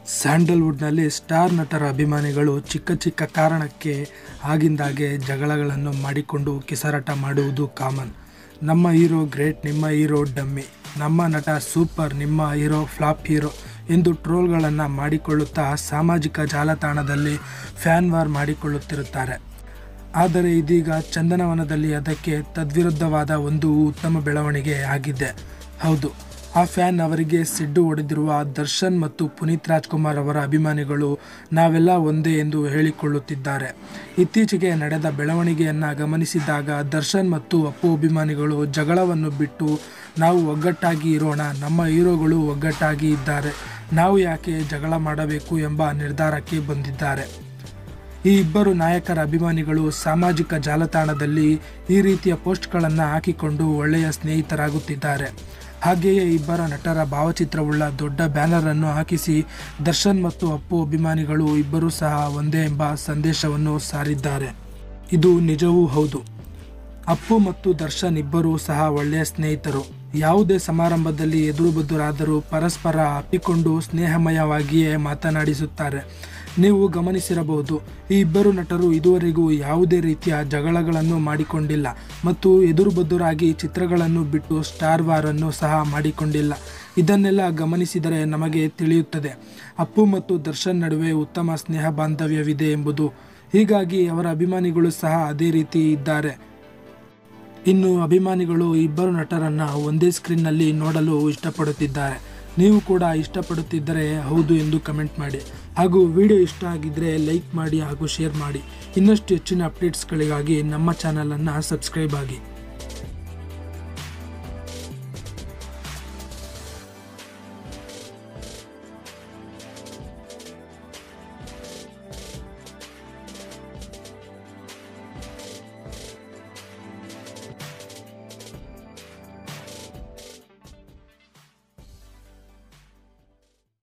ಸ್ಯಾಂಡಲ್ವುಡ್ನಲ್ಲಿ star ನಟರ ಅಭಿಮಾನಿಗಳು ಚಿಕ್ಕ ಚಿಕ್ಕ ಕಾರಣಕ್ಕೆ ಆಗಿಂದಾಗೆ ಜಗಳಗಳನ್ನು ಮಾಡಿಕೊಂಡು ಕಿಸರಟ ಮಾಡುವುದು ಕಾಮನ್ ನಮ್ಮ ಹೀರೋ ಗ್ರೇಟ್ ನಿಮ್ಮ ಹೀರೋ ಡಮ್ಮಿ ನಮ್ಮ ನಟ ಸೂಪರ್ ನಿಮ್ಮ ಹೀರೋ ಫ್ಲಾಪ್ ಹೀರೋ ಎಂದು ಟ್ರೋಲ್ಗಳನ್ನು ಮಾಡಿಕೊಳ್ಳುತ್ತಾ ಸಾಮಾಜಿಕ ಜಾಲತಾಣದಲ್ಲಿ ಫ್ಯಾನ್ ವಾರ್ ಮಾಡಿಕೊಳ್ಳುತ್ತಿರುತ್ತಾರೆ ಆದರೆ ಇದೀಗ ಚಂದನವನದಲ್ಲಿ ಅದಕ್ಕೆ ತದ್ವಿರುದ್ಧವಾದ ಒಂದು ಉತ್ತಮ ಬೆಳವಣಿಗೆ ಆಗಿದೆ ಹೌದು ಆ ಫ್ಯಾನ್ ಅವರಿಗೆ ಸಿಡ್ಡು ಹೊಡೆದಿರುವ ದರ್ಶನ್ ಮತ್ತು ಪುನೀತ್ ರಾಜ್ಕುಮಾರ್ ಅವರ ಅಭಿಮಾನಿಗಳು ನಾವೆಲ್ಲ ಒಂದೇ ಎಂದು ಹೇಳಿಕೊಳ್ಳುತ್ತಿದ್ದಾರೆ ಇತ್ತೀಚೆಗೆ ನಡೆದ ಬೆಳವಣಿಗೆಯನ್ನು ಗಮನಿಸಿದಾಗ ದರ್ಶನ್ ಮತ್ತು ಅಪ್ಪು ಅಭಿಮಾನಿಗಳು ಜಗಳವನ್ನು ಬಿಟ್ಟು ನಾವು ಒಗ್ಗಟ್ಟಾಗಿ ಇರೋಣ ನಮ್ಮ ಹೀರೋಗಳು ಒಗ್ಗಟ್ಟಾಗಿ ಇದ್ದಾರೆ ನಾವು ಯಾಕೆ ಜಗಳ ಮಾಡಬೇಕು ಎಂಬ ನಿರ್ಧಾರಕ್ಕೆ ಬಂದಿದ್ದಾರೆ ಈ ಇಬ್ಬರು ನಾಯಕರ ಅಭಿಮಾನಿಗಳು ಸಾಮಾಜಿಕ ಜಾಲತಾಣದಲ್ಲಿ ಈ ರೀತಿಯ ಪೋಸ್ಟ್ಗಳನ್ನು ಹಾಕಿಕೊಂಡು ಒಳ್ಳೆಯ ಸ್ನೇಹಿತರಾಗುತ್ತಿದ್ದಾರೆ ಹಾಗೆಯೇ ಇಬ್ಬರ ನಟರ ಭಾವಚಿತ್ರವುಳ್ಳ ದೊಡ್ಡ ಬ್ಯಾನರ್ ಅನ್ನು ಹಾಕಿಸಿ ದರ್ಶನ್ ಮತ್ತು ಅಪ್ಪು ಅಭಿಮಾನಿಗಳು ಇಬ್ಬರೂ ಸಹ ಒಂದೇ ಎಂಬ ಸಂದೇಶವನ್ನು ಸಾರಿದ್ದಾರೆ ಇದು ನಿಜವೂ ಹೌದು ಅಪ್ಪು ಮತ್ತು ದರ್ಶನ್ ಇಬ್ಬರೂ ಸಹ ಒಳ್ಳೆಯ ಸ್ನೇಹಿತರು ಯಾವುದೇ ಸಮಾರಂಭದಲ್ಲಿ ಎದುರು ಬದುರಾದರೂ ಪರಸ್ಪರ ಅಪ್ಪಿಕೊಂಡು ಸ್ನೇಹಮಯವಾಗಿಯೇ ಮಾತನಾಡಿಸುತ್ತಾರೆ ನೀವು ಗಮನಿಸಿರಬಹುದು ಈ ಇಬ್ಬರು ನಟರು ಇದುವರೆಗೂ ಯಾವುದೇ ರೀತಿಯ ಜಗಳಗಳನ್ನು ಮಾಡಿಕೊಂಡಿಲ್ಲ ಮತ್ತು ಎದುರು ಬದುರಾಗಿ ಚಿತ್ರಗಳನ್ನು ಬಿಟ್ಟು ಸ್ಟಾರ್ ವಾರನ್ನು ಸಹ ಮಾಡಿಕೊಂಡಿಲ್ಲ ಇದನ್ನೆಲ್ಲ ಗಮನಿಸಿದರೆ ನಮಗೆ ತಿಳಿಯುತ್ತದೆ ಅಪ್ಪು ಮತ್ತು ದರ್ಶನ್ ನಡುವೆ ಉತ್ತಮ ಸ್ನೇಹ ಬಾಂಧವ್ಯವಿದೆ ಎಂಬುದು ಹೀಗಾಗಿ ಅವರ ಅಭಿಮಾನಿಗಳು ಸಹ ಅದೇ ರೀತಿ ಇದ್ದಾರೆ ಇನ್ನು ಅಭಿಮಾನಿಗಳು ಈ ಇಬ್ಬರು ನಟರನ್ನ ಒಂದೇ ಸ್ಕ್ರೀನ್ನಲ್ಲಿ ನೋಡಲು ಇಷ್ಟಪಡುತ್ತಿದ್ದಾರೆ ನೀವು ಕೂಡ ಇಷ್ಟಪಡುತ್ತಿದ್ದರೆ ಹೌದು ಎಂದು ಕಮೆಂಟ್ ಮಾಡಿ ಹಾಗೂ ವಿಡಿಯೋ ಇಷ್ಟ ಆಗಿದ್ದರೆ ಲೈಕ್ ಮಾಡಿ ಹಾಗೂ ಶೇರ್ ಮಾಡಿ ಇನ್ನಷ್ಟು ಹೆಚ್ಚಿನ ಅಪ್ಡೇಟ್ಸ್ಗಳಿಗಾಗಿ ನಮ್ಮ ಚಾನಲನ್ನು ಸಬ್ಸ್ಕ್ರೈಬ್ ಆಗಿ